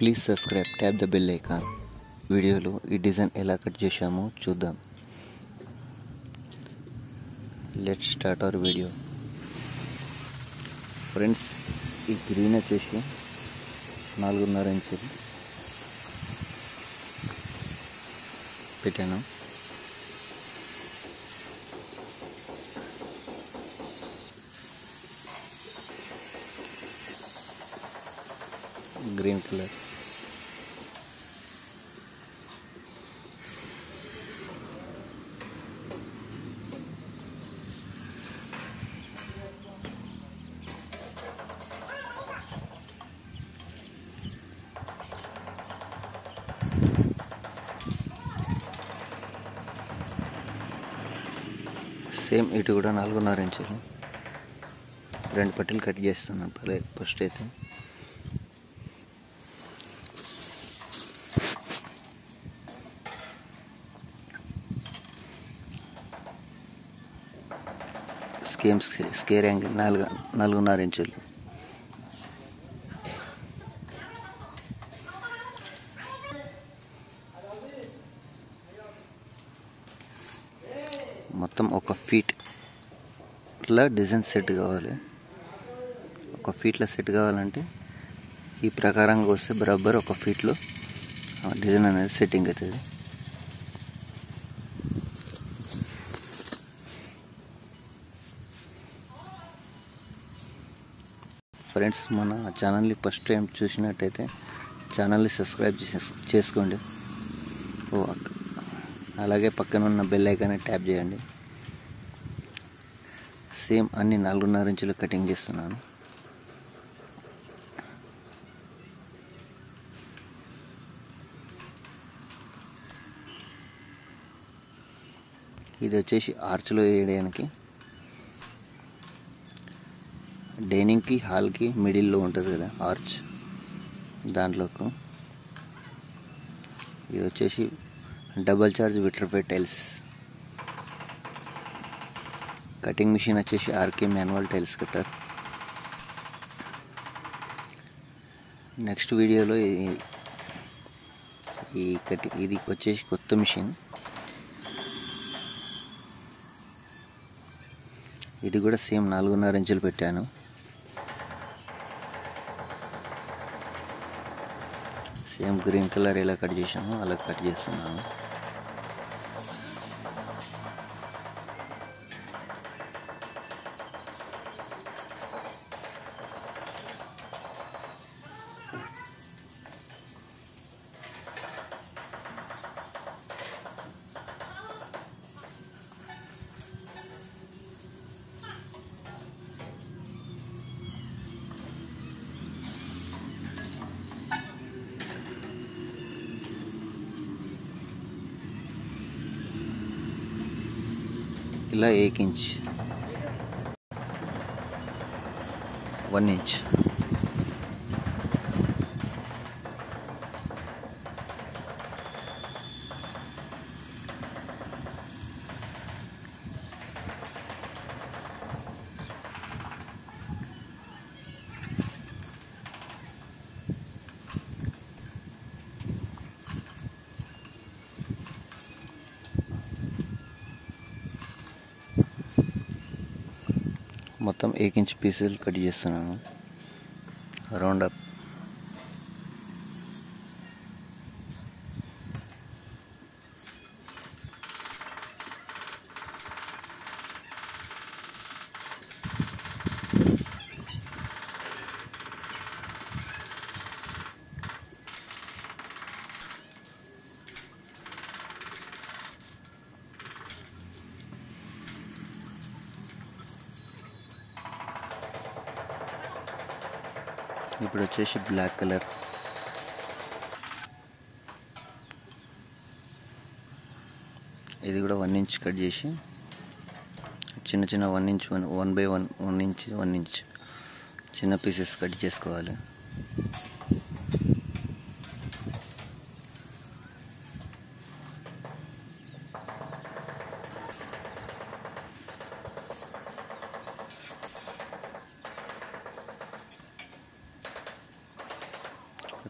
please subscribe tap the bell icon వీడియోలో ఈ design ఎలా కట్ చేశామో చూద్దాం let start our video friends ఈ గ్రీన్ వచ్చేసి నాలుగున్నర ఇంచులు పెట్టాను గ్రీన్ కలర్ సేమ్ ఇటు కూడా నాలుగున్నర ఇంచులు రెండు పట్టీలు కట్ చేస్తున్నాను పలే- ఫస్ట్ అయితే స్కేమ్ స్కేర్ యాంగిల్ నాలుగు నాలుగున్నర ఇంచులు మొత్తం ఒక ఫీట్ ఇట్లా డిజైన్ సెట్ కావాలి ఒక ఫీట్లో సెట్ కావాలంటే ఈ ప్రకారంగా వస్తే బరాబర్ ఒక ఫీట్లో డిజైన్ అనేది సెట్టింగ్ అవుతుంది ఫ్రెండ్స్ మన ఛానల్ని ఫస్ట్ టైం చూసినట్టయితే ఛానల్ని సబ్స్క్రైబ్ చేసేస్- చేసుకోండి ఓ అక్క- అలాగే పక్కన ఉన్న బెల్ ఐకాన్ని ట్యాప్ చేయండి సేమ్ అన్ని నాలుగున్నర ఇంచులు కటింగ్ చేస్తున్నాను ఇది వచ్చేసి ఆర్చ్లో వేయడానికి డైనింగ్కి హాల్కి మిడిల్లో ఉంటుంది కదా ఆర్చ్ దాంట్లోకి ఇది వచ్చేసి double charge vitrified tiles cutting machine వచ్చేసి ఆర్కే మాన్యువల్ టైల్స్ కట్టర్ నెక్స్ట్ వీడియోలో ఈ- ఈ కటి ఇది వచ్చేసి కొత్త మిషన్ ఇది కూడా సేమ్ నాలుగున్నర ఇంచులు పెట్టాను సేమ్ గ్రీన్ కలర్ ఎలా కట్ చేసామో అలా కట్ చేస్తున్నాను ఇలా ఏక్ ఇంచ్ వన్ ఇంచ్ మొత్తం ఏక్ ఇంచ్ పీసులు కట్ చేస్తున్నాను రౌండ్ అప్ ఇప్పుడు వచ్చేసి బ్లాక్ కలర్ ఇది కూడా వన్ ఇంచ్ కట్ చేసి చిన్న చిన్న one inch one one by one one inch one inch చిన్న పీసెస్ కట్ చేసుకోవాలి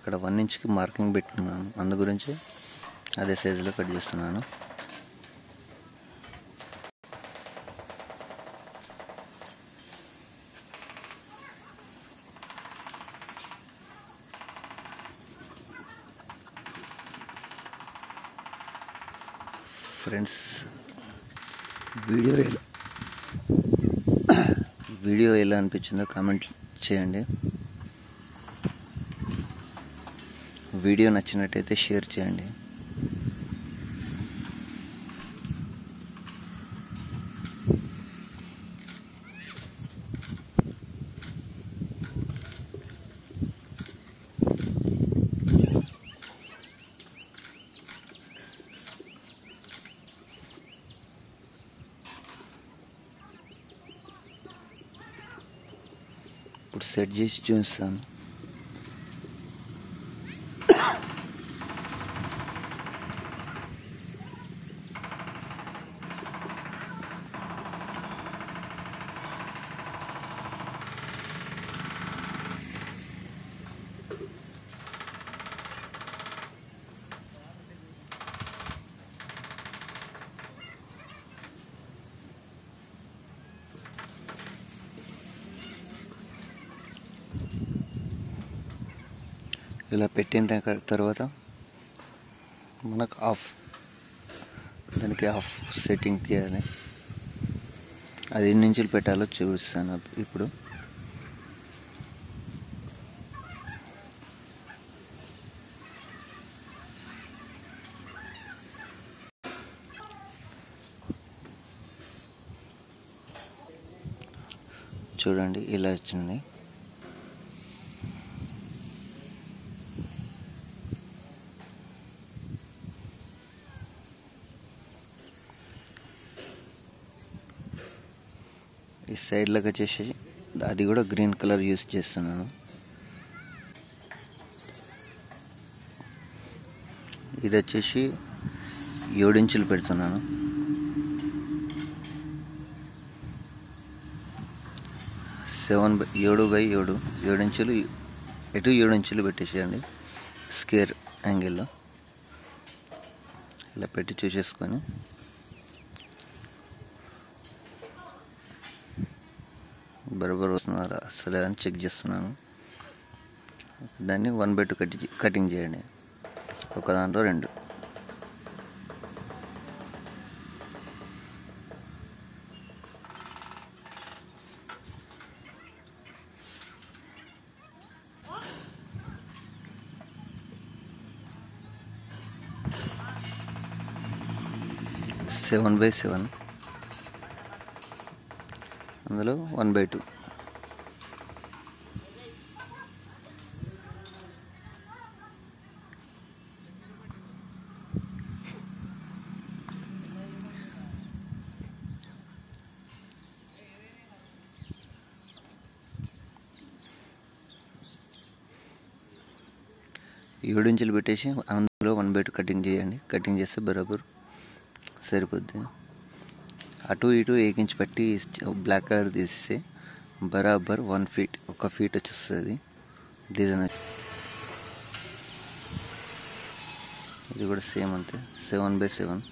అక్కడ వన్ ఇంచ్కి మార్కింగ్ పెట్టుకున్నాను అందు గురించి అదే సైజులో కట్ చేస్తున్నాను ఫ్రెండ్స్ వీడియో ఎలా వీడియో ఎలా అనిపించిందో కామెంట్ చేయండి వీడియో నచ్చినట్టయితే షేర్ చేయండి ఇప్పుడు సెట్ చేసి చూపిస్తాను ఇలా పెట్టిన తర్వా- తర్వాత మనకు ఆఫ్ దానికి ఆఫ్ సెట్టింగ్ చేయాలి అది ఎన్ని ఇంచులు పెట్టాలో చూపిస్తాను ఇప్పుడు చూడండి ఇలా వచ్చింది ఈ సైడ్లోకి వచ్చేసి అది కూడా గ్రీన్ కలర్ యూస్ చేస్తున్నాను ఇది వచ్చేసి ఏడు ఇంచులు పెడుతున్నాను సెవెన్ బై ఏడు బై ఏడు ఏడు ఇంచులు ఎటు ఏడు ఇంచులు పెట్టేసేయండి స్కేర్ యాంగిల్లో ఇలా పెట్టి చూసేసుకొని బరోబర్ వస్తున్నారా అసలే అని చెక్ చేస్తున్నాను దాన్ని one by two cut cutting చేయండి ఒక దాంట్లో రెండు సెవెన్ బై సెవెన్ అందులో వన్ బై టూ ఏడు ఇంచులు పెట్టేసి అందులో వన్ బై టూ కటింగ్ చేయండి కటింగ్ చేస్తే బరాబర్ సరిపోద్ది అటు ఇటు ఏకించి పట్టి బ్లాక్ కలర్ తీస్తే బరాబర్ వన్ ఫీట్ ఒక ఫీట్ వచ్చేస్తుంది డిజైన్ వచ్చి ఇది కూడా సేమ్ అంతే సెవెన్ బై సెవెన్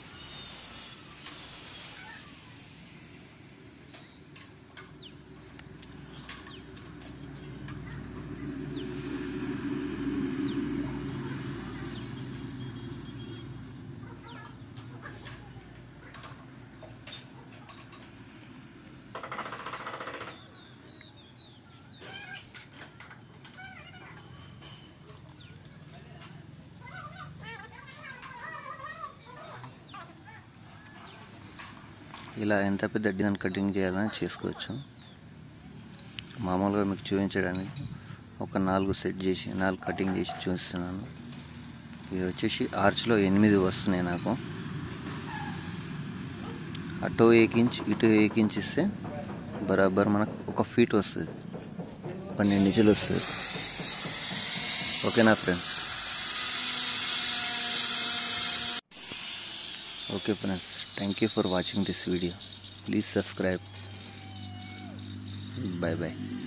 ఇలా ఎంత పెద్ద డిజైన్ కటింగ్ చేయాలని చేసుకోవచ్చు మామూలుగా మీకు చూపించడానికి ఒక నాలుగు సెట్ చేసి నాలుగు కటింగ్ చేసి చూపిస్తున్నాను ఇది వచ్చేసి ఆర్చ్లో ఎనిమిది వస్తున్నాయి నాకు అటో ఏకించి ఇటో ఏకించి ఇస్తే బరాబర్ మనకు ఒక ఫీట్ వస్తుంది పన్నెండు ఇంచులు వస్తుంది ఓకేనా friends okay friends thank you for watching this video please subscribe bye bye